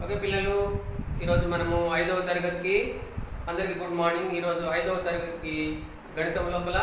Okay పిల్లలు ఈరోజు మనము ఐదవ తరగతికి అందరికీ గుడ్ మార్నింగ్ ఈరోజు ఐదవ తరగతికి గణితం లోపల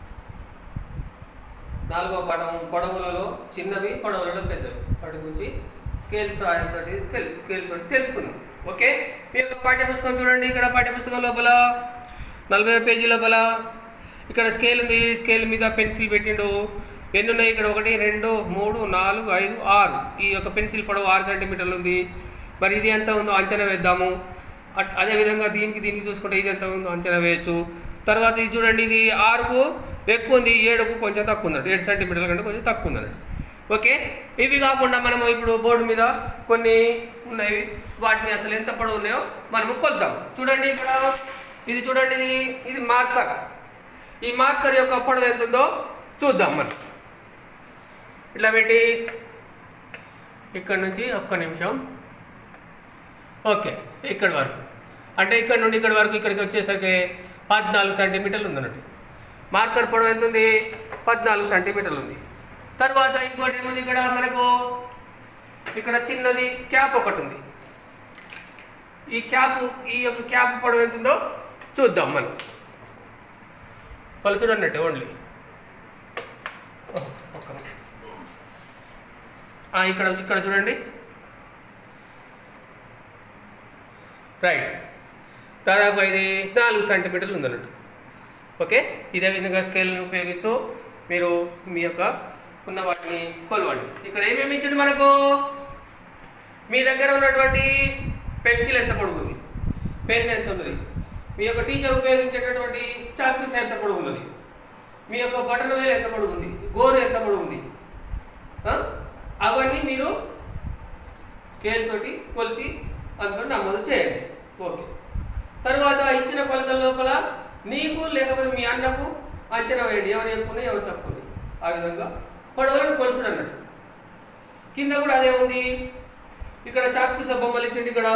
నాలుగవ పాఠం పొడవులలో చిన్నవి పొడవులలో పెద్దవి వాటి గురించి స్కేల్ సహాయంతో తెల్ స్కేల్ తోటి తెలుసుకుందాం ఓకే మీ యొక్క పాఠ్యపుస్తకం చూడండి ఇక్కడ పాఠ్యపుస్తకం లోపల నలభై పేజీ లోపల ఇక్కడ స్కేల్ ఉంది స్కేల్ మీద పెన్సిల్ పెట్టిండు ఎన్ని ఉన్నాయి ఇక్కడ ఒకటి రెండు మూడు నాలుగు ఐదు ఆరు ఈ యొక్క పెన్సిల్ పొడవు ఆరు సెంటీమీటర్లు ఉంది మరి ఇది ఎంత ఉందో అంచనా వేద్దాము అట్- అదేవిధంగా దీనికి దీనికి చూసుకుంటే ఇది ఎంత ఉందో అంచనా వేయచ్చు తర్వాత ఇది చూడండి ఇది ఆరుకు ఎక్కువ ఉంది ఏడుకు కొంచెం తక్కువ ఉందండి ఏడు సెంటీమీటర్ల కంటే కొంచెం తక్కువ ఉందండి ఓకే ఇవి కాకుండా మనము ఇప్పుడు బోర్డు మీద కొన్ని ఉన్నాయి వాటిని అసలు ఎంత పొడవు ఉన్నాయో మనము కొలుద్దాం చూడండి ఇక్కడ ఇది చూడండి ఇది ఇది మార్కర్ ఈ మార్కర్ యొక్క పొడవు ఎంత ఉందో చూద్దాం మనం ఇట్లా పెట్టి ఇక్కడ నుంచి ఒక్క నిమిషం ఓకే ఇక్కడ వరకు అంటే ఇక్కడ నుండి ఇక్కడ వరకు ఇక్కడికి వచ్చేసరికి పద్నాలుగు సెంటీమీటర్లు ఉంది అన్నట్టు మార్కర్ పొడవు ఎంత ఉంది పద్నాలుగు సెంటీమీటర్లు ఉంది తర్వాత ఇంకోటి ఏముంది ఇక్కడ మనకు ఇక్కడ చిన్నది క్యాప్ ఒకటి ఉంది ఈ క్యాప్ ఈ యొక్క క్యాప్ పొడవు ఎంత ఉందో చూద్దాం మనం పలుసుడు అన్నట్టు ఓన్లీ ఒక్క నిమిషం. ఆ, ఇక్కడ ఇక్కడ చూడండి రైట్ దాదాపు ఇది నాలుగు సెంటీమీటర్లు ఉందన్నట్టు ఓకే ఇదే విధంగా స్కేల్ని ఉపయోగిస్తూ మీరు మీ యొక్క ఉన్న వాటిని కొలవండి ఇక్కడ ఏమేమి ఇచ్చింది మనకు మీ దగ్గర ఉన్నటువంటి పెన్సిల్ ఎంత పొడుగుంది పెన్ ఎంత ఉన్నది మీ యొక్క టీచర్ ఉపయోగించేటటువంటి చాక్పీస్ ఎంత పొడుగు ఉన్నది మీ యొక్క బటన్ వేలు ఎంత పొడుగుంది గోరు ఎంత పొడుగుంది ఆ? అవన్నీ మీరు స్కేల్ తోటి కొలిసి అందులో నమోదు చేయండి ఓకే తర్వాత ఇచ్చిన కొలతల లోపల నీకు లేకపోతే మీ అన్నకు అంచనా వేయండి ఎవరు ఎక్కువ ఎవరు తక్కువ ఉంది. ఆ విధంగా పొడవులను కొలుసుడు అన్నట్టు కింద కూడా అదే ఉంది ఇక్కడ చాక్పీస బొమ్మలు ఇచ్చిండి ఇక్కడ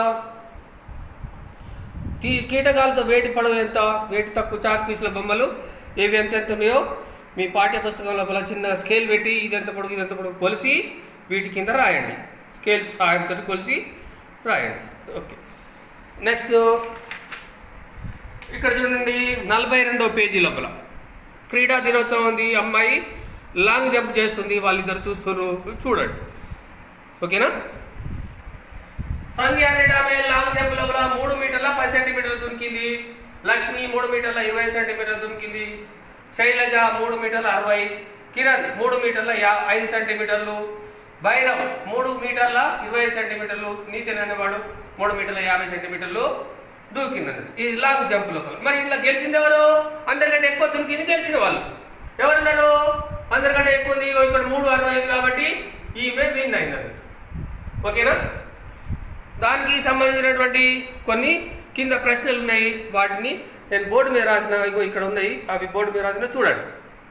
తీ- కీటకాలతో వేటి పొడవు ఎంత వేటి తక్కువ చాక్ పీసుల బొమ్మలు ఏవి ఎంత ఎంత ఉన్నాయో మీ పాఠ్య పుస్తకం లోపల చిన్న స్కేల్ పెట్టి ఇది ఎంత పొడుగు ఇది ఎంత పొడుగు కొలిసి వీటి కింద రాయండి స్కేల్ సహాయంతో కొలిసి రాయండి ఓకే నెక్స్ట్ ఇక్కడ చూడండి నలభై రెండో పేజీ లోపల క్రీడా దినోత్సవం ఉంది అమ్మాయి లాంగ్ జంప్ చేస్తుంది వాళ్ళిద్దరు చూస్తున్నారు చూడండి ఓకేనా సంధ్య అనేది ఆమె లాంగ్ జంప్ లోపల మూడు మీటర్ల పది సెంటీమీటర్లు దునికింది లక్ష్మి మూడు మీటర్ల ఇరవై సెంటీమీటర్లు దునికింది శైలజ మూడు మీటర్ల అరవై కిరణ్ మూడు మీటర్ల యా ఐదు సెంటీమీటర్లు భైరవ్ మూడు మీటర్ల ఇరవై సెంటీమీటర్లు నీతిన్ అనేవాడు మూడు మీటర్ల యాభై సెంటీమీటర్లు దూకిందన్నది ఇది లాంగ్ జంప్ లోపల మరి ఇలా గెలిచింది ఎవరు అందరికంటే ఎక్కువ దునికింది గెలిచిన వాళ్ళు ఎవరున్నారు అందరికంటే ఎక్కువ ఉంది ఇగో ఇక్కడ మూడు అరవై ఐదు కాబట్టి ఈమె విన్ అయిందన్నట్టు ఓకేనా దానికి సంబంధించినటువంటి కొన్ని కింద ప్రశ్నలు ఉన్నాయి వాటిని నేను బోర్డు మీద రాసిన ఇగో ఇక్కడ ఉన్నాయి అవి బోర్డు మీద రాసిన చూడండి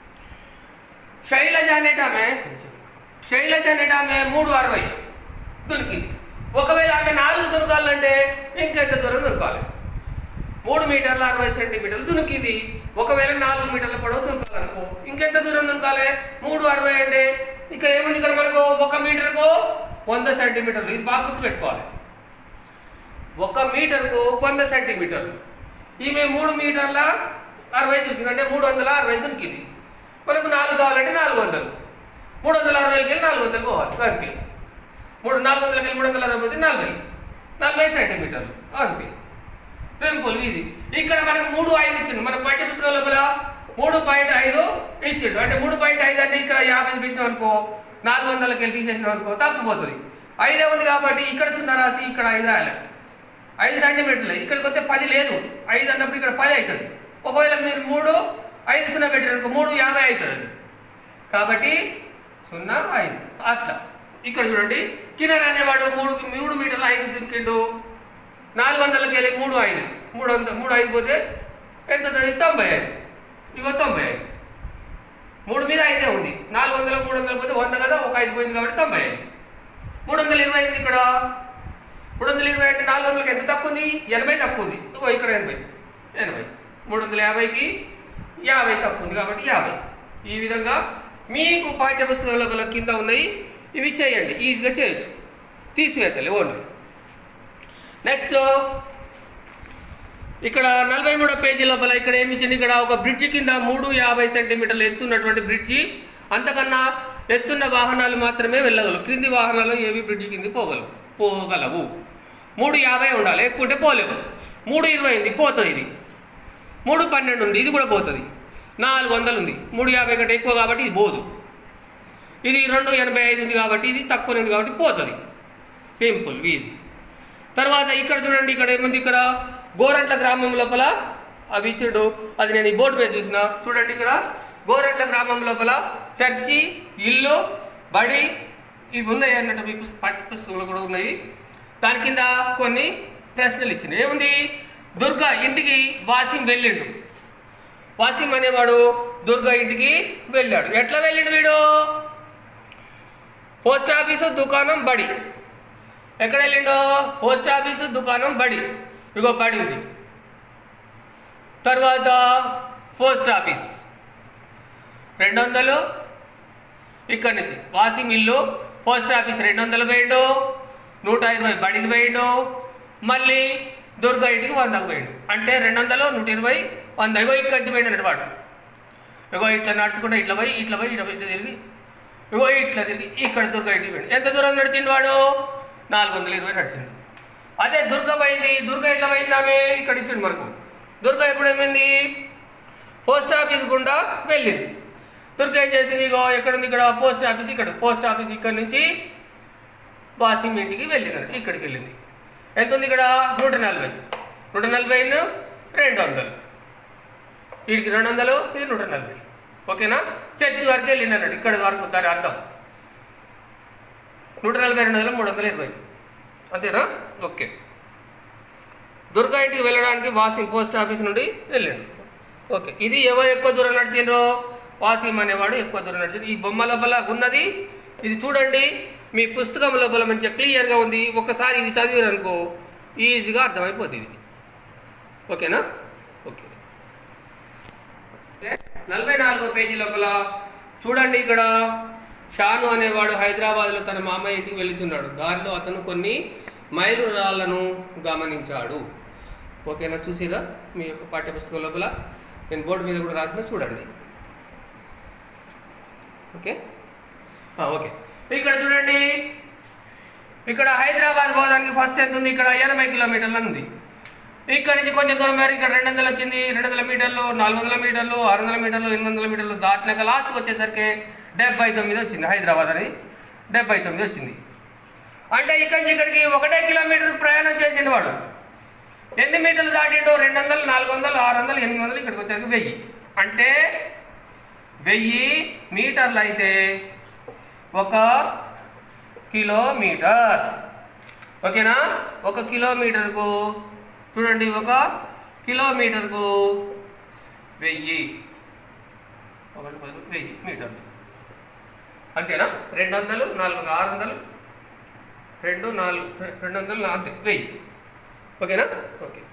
శైలజ అనేట ఆమె శైలజ అనేట ఆమె మూడు అరవై దునికింది ఒకవేళ ఆమె నాలుగు దునకాలంటే ఇంకెంత దూరం దునకాలి మూడు మీటర్ల అరవై సెంటీమీటర్లు దునికింది ఒకవేళ నాలుగు మీటర్ల పొడవు దునకాలనుకో ఇంకెంత దూరం దునకాలి మూడు అరవై అంటే ఇక్కడ ఏముంది ఇక్కడ మనకు ఒక మీటర్కు వంద సెంటీమీటర్లు ఇది బాగా గుర్తుపెట్టుకోవాలి ఒక మీటర్కు వంద సెంటీమీటర్లు ఈమె మూడు మీటర్ల అరవై దునికింది అంటే మూడు వందల అరవై దునికింది మనకు నాలుగు కావాలంటే నాలుగు వందలు మూడు వందల అరవైకి వెళ్ళి నాలుగు వందలు పోవాలి అంతే మూడు నాలుగు వందలకి వెళ్ళి మూడు వందల అరవై పోతే నలభై నలభై సెంటీమీటర్లు అంతే సింపుల్ ఇది ఇక్కడ మనకు మూడు ఐదు ఇచ్చిండు మన పాఠ్య పుస్తకం లోపల మూడు పాయింట్ ఐదు ఇచ్చిండు అంటే మూడు పాయింట్ ఐదు అంటే ఇక్కడ యాభై పెట్టినాం అనుకో నాలుగు వందలకి వెళ్ళి తీసేసినాం అనుకో తప్పిపోతుంది ఐదే ఉంది కాబట్టి ఇక్కడ సున్నా రాసి ఇక్కడ ఐదు రాయాలి ఐదు సెంటీమీటర్లు ఇక్కడికి వస్తే పది లేదు ఐదు అన్నప్పుడు ఇక్కడ పది అవుతుంది ఒకవేళ మీరు మూడు ఐదు సున్నా పెట్టారు అనుకో మూడు యాభై అవుతుంది కాబట్టి సున్నా ఐదు అట్లా ఇక్కడ చూడండి కిరణ్ అనేవాడు మూడు మూడు మీటర్ల ఐదు తిరిగిండు నాలుగు వందలకి వెళ్ళి మూడు ఐదు మూడు వందల మూడు ఐదు పోతే ఎంత అవుతుంది? తొంభై ఐదు ఇగో తొంభై ఐదు మూడు మీద ఐదే ఉంది నాలుగు వందల మూడు వందలు పోతే వంద కదా ఒక ఐదు పోయింది కాబట్టి తొంభై ఐదు మూడు వందల ఇరవై అయింది ఇక్కడ మూడు వందల ఇరవై అంటే నాలుగు వందలకి ఎంత తక్కువ ఉంది ఎనభై తక్కువ ఉంది ఇగో ఇక్కడ ఎనభై ఎనభై మూడు వందల యాభైకి యాభై తక్కువ ఉంది కాబట్టి యాభై ఈ విధంగా మీకు పాఠ్య పుస్తకాల కింద ఉన్నాయి ఇవి చేయండి ఈజీగా చేయొచ్చు తీసివేతలే ఓన్లీ నెక్స్ట్ ఇక్కడ నలభై మూడో పేజీ లోపల ఇక్కడ ఏమి ఇచ్చింది ఇక్కడ ఒక బ్రిడ్జి కింద మూడు యాభై సెంటీమీటర్లు ఎత్తున్నటువంటి బ్రిడ్జి అంతకన్నా ఎత్తున్న వాహనాలు మాత్రమే వెళ్ళగలవు క్రింది వాహనాలు ఏవి బ్రిడ్జి కింది పోగలవు పోగలవు మూడు యాభై ఉండాలి ఎక్కువ ఉంటే పోలేవు మూడు ఇరవై ఉంది పోతుంది ఇది మూడు పన్నెండు ఉంది ఇది కూడా పోతుంది నాలుగు వందలు ఉంది మూడు యాభై కంటే ఎక్కువ కాబట్టి ఇది పోదు ఇది రెండు ఎనభై ఐదు ఉంది కాబట్టి ఇది తక్కువ ఉంది కాబట్టి పోతుంది సింపుల్ ఈజీ తర్వాత ఇక్కడ చూడండి ఇక్కడ ఏముంది ఇక్కడ గోరంట్ల గ్రామం లోపల అవి ఇచ్చాడు అది నేను ఈ బోర్డు మీద చూసిన చూడండి ఇక్కడ గోరంట్ల గ్రామం లోపల చర్చి ఇల్లు బడి ఇవి ఉన్నాయి అన్నట్టు మీ పుస్త- పాఠ్య పుస్తకంలో కూడా ఉన్నాయి దాని కింద కొన్ని ప్రశ్నలు ఇచ్చింది ఏముంది దుర్గా ఇంటికి వాసిం వెళ్ళిండు వాసిం అనేవాడు దుర్గా ఇంటికి వెళ్ళాడు ఎట్లా వెళ్ళిండు వీడు పోస్ట్ ఆఫీసు దుకాణం బడి ఎక్కడ వెళ్ళిండో పోస్ట్ ఆఫీసు దుకాణం బడి ఇగో బడి ఉంది తర్వాత పోస్ట్ ఆఫీస్ రెండు వందలు ఇక్కడి నుంచి వాసి మిల్లు పోస్ట్ ఆఫీస్ రెండు వందలు పోయిండు నూట ఇరవై బడికి పోయిండు మళ్ళీ దుర్గా ఇంటికి వందకు పోయిండు అంటే రెండు వందలు నూట ఇరవై వంద ఇగో ఇక్కడి నుంచి పోయిండు అన్నట్టు వాడు ఇగో ఇట్లా నడుచుకుంటూ ఇట్లా పోయి ఇట్లా పోయి ఇట్లా పోయి ఇట్లా తిరిగి ఇగో ఇట్లా తిరిగి ఇక్కడ దుర్గా ఇంటికి పోయిండు ఎంత దూరం నడిచిండు వాడు నాలుగు వందల ఇరవై నడిచిండు అదే దుర్గ పోయింది దుర్గ ఎట్లా పోయింది ఆమె ఇక్కడ ఇచ్చిండు మనకు దుర్గ ఎప్పుడు ఏమైంది పోస్ట్ ఆఫీస్ గుండా వెళ్ళింది దుర్గ ఏం చేసింది ఇగో ఎక్కడ ఉంది ఇక్కడ పోస్ట్ ఆఫీస్ ఇక్కడ పోస్ట్ ఆఫీస్ ఇక్కడ నుంచి వాసింగ్ ఇంటికి వెళ్ళింది ఇక్కడికి వెళ్ళింది ఎంత ఉంది ఇక్కడ నూట నలభై నూట నలభై రెండు వందలు వీడికి రెండు వందలు ఇది నూట నలభై ఓకేనా చర్చి వరకు వెళ్ళింది అన్నాడు ఇక్కడ వరకు దాని అర్థం నూట నలభై రెండు వందలు మూడు వందల ఇరవై అంతేనా ఓకే దుర్గా ఇంటికి వెళ్ళడానికి వాసిం పోస్ట్ ఆఫీస్ నుండి వెళ్ళాడు ఓకే ఇది ఎవరు ఎక్కువ దూరం నడిచిండ్రో వాసిం అనేవాడు ఎక్కువ దూరం నడిచిండు ఈ బొమ్మ లోపల ఉన్నది ఇది చూడండి మీ పుస్తకం లోపల మంచిగా క్లియర్గా ఉంది ఒకసారి ఇది చదివారు అనుకో ఈజీగా అర్థమైపోతుంది ఇది ఓకేనా ఓకే నలభై నాలుగో పేజీ లోపల చూడండి ఇక్కడ షాను అనేవాడు హైదరాబాద్లో తన మామయ్య ఇంటికి వెళుతున్నాడు దారిలో అతను కొన్ని మైలురాళ్లను గమనించాడు ఓకేనా చూసిరా మీ యొక్క పాఠ్యపుస్తకం లోపల నేను బోర్డు మీద కూడా రాసిన చూడండి ఓకే ఆ, ఓకే ఇక్కడ చూడండి ఇక్కడ హైదరాబాద్ పోవడానికి ఫస్ట్ ఎంత ఉంది ఇక్కడ ఎనభై కిలోమీటర్లు అని ఉంది ఇక్కడ నుంచి కొంచెం దూరం మేర ఇక్కడ రెండు వందలు వచ్చింది రెండు వందల మీటర్లు నాలుగు వందల మీటర్లు ఆరు వందల మీటర్లు ఎనిమిది వందల మీటర్లు దాటినాక లాస్ట్కి వచ్చేసరికి డెబ్బై తొమ్మిది వచ్చింది హైదరాబాద్ అని డెబ్బై తొమ్మిది వచ్చింది అంటే ఇక్కడి నుంచి ఇక్కడికి ఒకటే కిలోమీటర్ ప్రయాణం చేసిండు వాడు ఎన్ని మీటర్లు దాటిండో రెండు వందలు నాలుగు వందలు ఆరు వందలు ఎనిమిది వందలు ఇక్కడికి వచ్చేసరికి వెయ్యి అంటే వెయ్యి మీటర్లు అయితే ఒక కిలోమీటర్ ఓకేనా ఒక కిలోమీటర్కు చూడండి ఒక కిలోమీటర్కు వెయ్యి ఒకటి పది వెయ్యి మీటర్లు అంతేనా రెండు వందలు నాలుగు వందలు ఆరు వందలు రెండు నాలుగు రెండు వందలు నా- అంతే వెయ్యి ఓకేనా ఓకే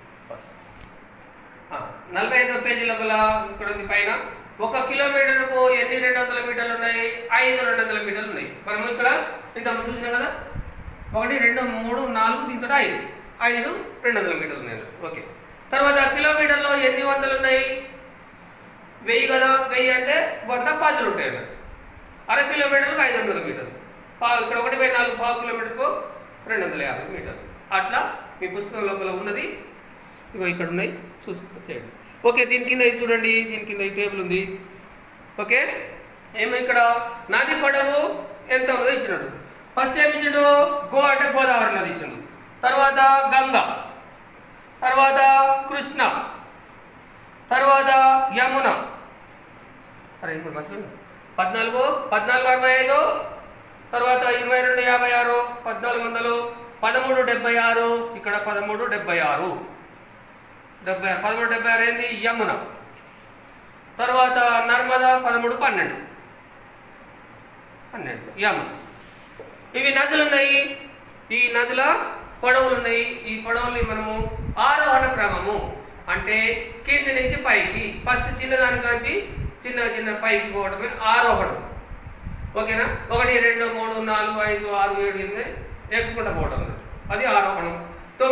ఆ, నలభై ఐదో పేజీ లోపల ఇక్కడ ఉంది పైన ఒక కిలోమీటర్కు ఎన్ని రెండు వందల మీటర్లు ఉన్నాయి ఐదు రెండు వందల మీటర్లు ఉన్నాయి మనం ఇక్కడ ఇంత చూసినాం కదా ఒకటి రెండు మూడు నాలుగు దీంతో ఐదు ఐదు రెండు వందల మీటర్లు ఉన్నాయి ఓకే తర్వాత కిలోమీటర్లో ఎన్ని వందలు ఉన్నాయి వెయ్యి కదా వెయ్యి అంటే వంద పాజులు ఉంటాయి అన్నట్టు అర కిలోమీటర్కు ఐదు వందల మీటర్లు పావు ఇక్కడ ఒకటి బై నాలుగు పావు కిలోమీటర్కు రెండు వందల యాభై మీటర్లు అట్లా మీ పుస్తకం లోపల ఉన్నది ఇగో ఇక్కడ ఉన్నాయి చూసుకుంటూ చేయండి ఓకే దీని కింద ఇది చూడండి దీని కింద ఈ టేబుల్ ఉంది ఓకే ఏమో ఇక్కడ నది పొడవు ఎంత ఉన్నదో ఇచ్చినాడు ఫస్ట్ ఏమి ఇచ్చిండు గో అంటే గోదావరి నది ఇచ్చిండు తర్వాత గంగ తర్వాత కృష్ణ తర్వాత యమున అరే ఇప్పుడు మర్చిపోయింది పద్నాలుగు పద్నాలుగు అరవై ఐదు తర్వాత ఇరవై రెండు యాభై ఆరు పద్నాలుగు వందలు పదమూడు డెబ్బై ఆరు ఇక్కడ పదమూడు డెబ్బై ఆరు డెబ్బై ఆరు పదమూడు డెబ్బై ఆరు ఏంది యమున తర్వాత నర్మదా పదమూడు పన్నెండు పన్నెండు యమున ఇవి నదులు ఉన్నాయి ఈ నదుల పొడవులు ఉన్నాయి ఈ పొడవుల్ని మనము ఆరోహణ క్రమము అంటే కింది నుంచి పైకి ఫస్ట్ చిన్నదాని కాంచి చిన్న చిన్న పైకి పోవడమే ఆరోహణం ఓకేనా ఒకటి రెండు మూడు నాలుగు ఐదు ఆరు ఏడు ఎనిమిది ఎక్కుకుంటా పోవడం అన్నట్టు. అది ఆరోహణం తొమ్మిది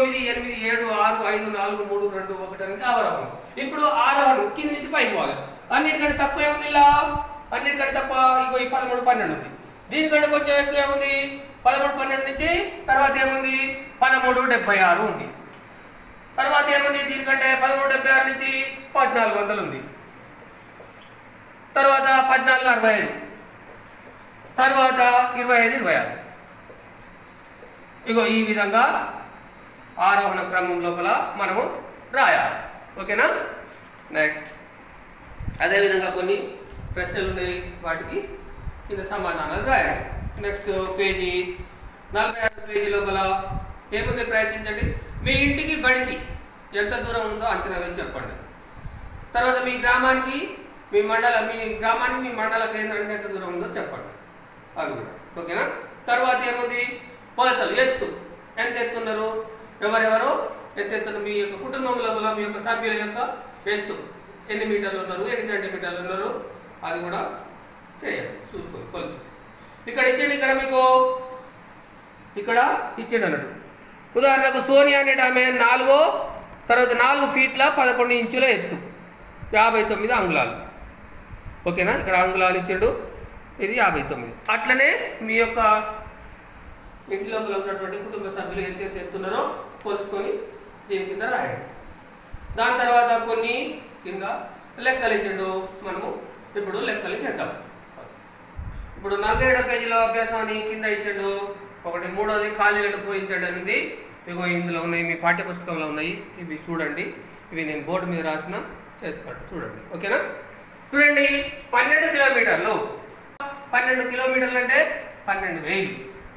తొమ్మిది ఎనిమిది ఏడు ఆరు ఐదు నాలుగు మూడు రెండు ఒకటి అనేది ఆరోహణం ఇప్పుడు ఆరోహణం కింది నుంచి పైకి పోవాలి అన్నిటికంటే తక్కువ ఏముంది ఇలా అన్నిటికంటే తక్కువ ఇగో ఈ పదమూడు పన్నెండు ఉంది దీనికంటే కొంచెం ఎక్కువ ఏముంది పదమూడు పన్నెండు నుంచి తర్వాత ఏముంది పదమూడు డెబ్బై ఆరు ఉంది తర్వాత ఏముంది దీనికంటే పదమూడు డెబ్బై ఆరు నుంచి పద్నాలుగు వందలు ఉంది తర్వాత పద్నాలుగు అరవై ఐదు తర్వాత ఇరవై ఐదు ఇరవై ఆరు ఇగో ఈ విధంగా ఆరోహణ క్రమం లోపల మనము రాయాలి ఓకేనా నెక్స్ట్ అదేవిధంగా కొన్ని ప్రశ్నలు ఉన్నాయి వాటికి కింద సమాధానాలు రాయండి నెక్స్ట్ పేజీ నలభై ఆరు పేజీ లోపల ఏముంది ప్రయత్నించండి మీ ఇంటికి బడికి ఎంత దూరం ఉందో అంచనా వేసి చెప్పండి తర్వాత మీ గ్రామానికి మీ మండల మీ గ్రామానికి మీ మండల కేంద్రానికి ఎంత దూరం ఉందో చెప్పండి అది కూడా ఓకేనా తర్వాత ఏముంది కొలతలు ఎత్తు ఎంత ఎత్తున్నారు ఎవరెవరు ఎంత ఎత్తున్నారు మీ యొక్క కుటుంబం లోపల మీ యొక్క సభ్యుల యొక్క ఎత్తు ఎన్ని మీటర్లు ఉన్నారు ఎన్ని సెంటీమీటర్లు ఉన్నారు అది కూడా చేయండి చూసుకోండి కొలుసు ఇక్కడ ఇచ్చిండి ఇక్కడ మీకు ఇక్కడ ఇచ్చిండు అన్నట్టు ఉదాహరణకు సోనియా అనేట ఆమె నాలుగో తర్వాత నాలుగు ఫీట్ల పదకొండు ఇంచుల ఎత్తు యాభై తొమ్మిది అంగుళాలు ఓకేనా ఇక్కడ అంగుళాలు ఇచ్చిండు ఇది యాభై తొమ్మిది అట్లనే మీ యొక్క ఇంటి లోపల ఉన్నటువంటి కుటుంబ సభ్యులు ఎంత ఎంత ఎత్తున్నారో కొలుసుకొని దీని కింద రాయండి దాని తర్వాత కొన్ని కింద లెక్కలు ఇచ్చిండు మనము ఇప్పుడు లెక్కలు చేద్దాం ఇప్పుడు నలభై ఏడో పేజీలో అభ్యాసం అని కింద ఇచ్చిండు ఒకటి మూడోది ఖాళీలను పూరించండి అనేది ఇగో ఇందులో ఉన్నాయి మీ పాఠ్య పుస్తకంలో ఉన్నాయి ఇవి చూడండి ఇవి నేను బోర్డు మీద రాసిన చేస్తాడు చూడండి ఓకేనా చూడండి పన్నెండు కిలోమీటర్లు పన్నెండు కిలోమీటర్లు అంటే పన్నెండు వేలు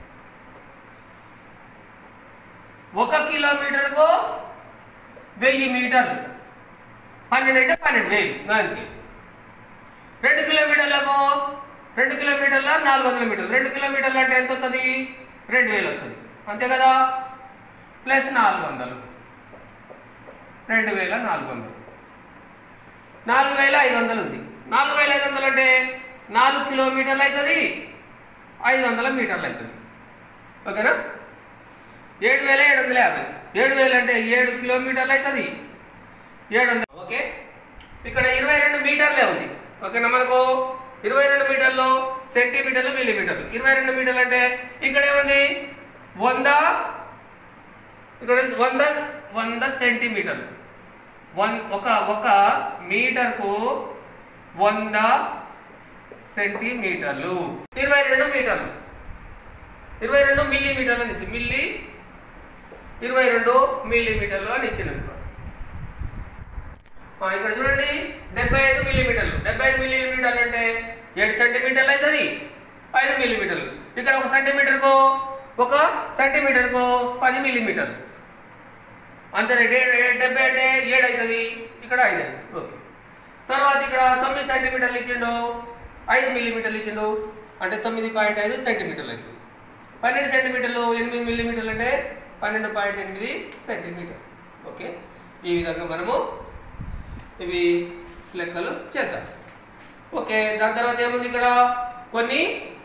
ఒక కిలోమీటర్కు వెయ్యి మీటర్లు పన్నెండు అంటే పన్నెండు వేలు దానికి రెండు కిలోమీటర్లకు రెండు కిలోమీటర్ల నాలుగు వందల మీటర్లు రెండు కిలోమీటర్లు అంటే ఎంత వస్తుంది రెండు వేలు వస్తుంది అంతే కదా ప్లస్ నాలుగు వందలు రెండు వేల నాలుగు వందలు నాలుగు వేల ఐదు వందలు ఉంది నాలుగు వేల ఐదు వందలు అంటే నాలుగు కిలోమీటర్లు అవుతుంది ఐదు వందల మీటర్లు అవుతుంది ఓకేనా ఏడు వేల ఏడు వందల యాభై ఏడు వేలు అంటే ఏడు కిలోమీటర్లు అవుతుంది ఏడు వందలు ఓకే ఇక్కడ ఇరవై రెండు మీటర్లే ఉంది ఓకేనా మనకు ఇరవై రెండు మీటర్లు సెంటీమీటర్లు మిల్లీమీటర్లు ఇరవై రెండు మీటర్లు అంటే ఇక్కడ ఏముంది వంద ఇక్కడ వంద వంద సెంటీమీటర్లు వన్ ఒక ఒక మీటర్కు వంద సెంటీమీటర్లు ఇరవై రెండు మీటర్లు ఇరవై రెండు మిల్లీమీటర్లు అని ఇచ్చి మిల్లీ ఇరవై రెండు మిల్లీమీటర్లు అని ఇచ్చింది ఆ, ఇక్కడ చూడండి డెబ్బై ఐదు మిల్లీమీటర్లు డెబ్బై ఐదు మిల్లీమీటర్లు అంటే ఏడు సెంటీమీటర్లు అవుతుంది ఐదు మిల్లీమీటర్లు ఇక్కడ ఒక సెంటీమీటర్కు ఒక సెంటీమీటర్కు పది మిల్లీమీటర్లు అంతే డెబ్బై అంటే ఏడు అవుతుంది ఇక్కడ ఐదు అవుతుంది ఓకే తర్వాత ఇక్కడ తొమ్మిది సెంటీమీటర్లు ఇచ్చిండు ఐదు మిల్లీమీటర్లు ఇచ్చిండు అంటే తొమ్మిది పాయింట్ ఐదు సెంటీమీటర్లు అవుతుంది పన్నెండు సెంటీమీటర్లు ఎనిమిది మిల్లీమీటర్లు అంటే పన్నెండు పాయింట్ ఎనిమిది సెంటీమీటర్ ఓకే ఈ విధంగా మనము ఇవి లెక్కలు చేద్దాం ఓకే దాని తర్వాత ఏముంది ఇక్కడ కొన్ని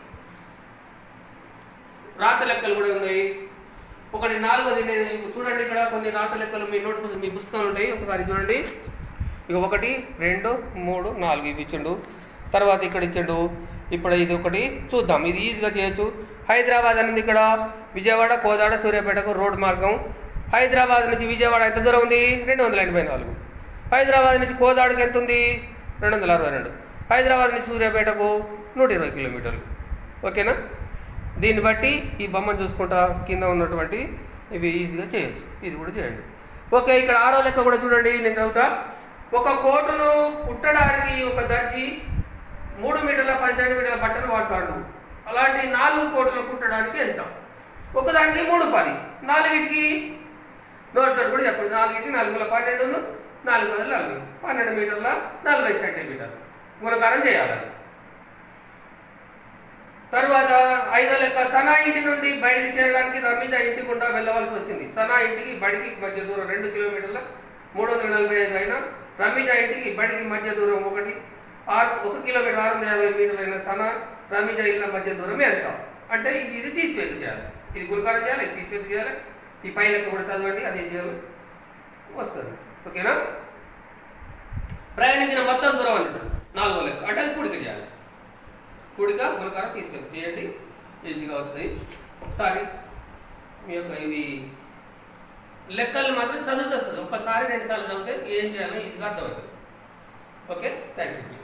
రాత లెక్కలు కూడా ఉన్నాయి ఒకటి నాలుగోది నేను చూడండి ఇక్కడ కొన్ని రాత లెక్కలు మీ నోట్ పుస్తకం- మీ పుస్తకాలు ఉంటాయి ఒకసారి చూడండి ఇక ఒకటి రెండు మూడు నాలుగు ఇవి ఇచ్చిండు తర్వాత ఇక్కడ ఇచ్చిండు ఇప్పుడు ఇది ఒకటి చూద్దాం ఇది ఈజీగా చేయొచ్చు హైదరాబాద్ అనేది ఇక్కడ విజయవాడ కోదాడ సూర్యాపేటకు రోడ్ మార్గం హైదరాబాద్ నుంచి విజయవాడ ఎంత దూరం ఉంది రెండు వందల ఎనభై నాలుగు హైదరాబాద్ నుంచి కోదాడకి ఎంత ఉంది రెండు వందల అరవై రెండు హైదరాబాద్ నుంచి సూర్యాపేటకు నూట ఇరవై కిలోమీటర్లు ఓకేనా దీన్ని బట్టి ఈ బొమ్మను చూసుకుంటా కింద ఉన్నటువంటి ఇవి ఈజీగా చేయొచ్చు ఇది కూడా చేయండి ఓకే ఇక్కడ ఆరో లెక్క కూడా చూడండి నేను చదువుతా ఒక కోటును కుట్టడానికి ఒక దర్జీ మూడు మీటర్ల పది సెంటీమీటర్ల బట్టలు వాడతాడు అలాంటి నాలుగు కోట్లు కుట్టడానికి ఎంత ఒకదానికి మూడు పది నాలుగిటికి నోటితో కూడా చెప్పండి నాలుగిటికి నాలుగు వేల పన్నెండు నాలుగు పది నలభై పన్నెండు మీటర్ల నలభై సెంటీమీటర్లు గుణకారం చేయాలి తర్వాత ఐదో లెక్క సనా ఇంటి నుండి బయటికి చేరడానికి రమీజా ఇంటి గుండా వెళ్ళవలసి వచ్చింది సనా ఇంటికి బడికి మధ్య దూరం రెండు కిలోమీటర్ల మూడు వందల నలభై ఐదు అయినా రమీజా ఇంటికి బడికి మధ్య దూరం ఒకటి ఆరు ఒక కిలోమీటర్ ఆరు వందల యాభై మీటర్లు అయిన సనా రమీజా ఇళ్ళ మధ్య దూరం ఎంత అంటే ఇది ఇది తీసివేత చేయాలి ఇది గుణకారం చేయాలి ఇది తీసివేత చేయాలి ఈ పై లెక్క కూడా చదవండి అది ఏం చేయాలి వస్తుంది ఓకేనా ప్రయాణించిన మొత్తం దూరం అంటారు నాలుగో లెక్క అంటే అది కూడిక చేయాలి కూడిక గుణకార తీసుకెళ్ళి చేయండి ఈజీగా వస్తాయి ఒకసారి మీ యొక్క ఇవి లెక్కలు మాత్రం చదువుతూ వస్తుంది ఒక్కసారి రెండు సార్లు చదివితే ఏం చేయాలో ఈజీగా అర్థమవుతుంది ఓకే థ్యాంక్ యూ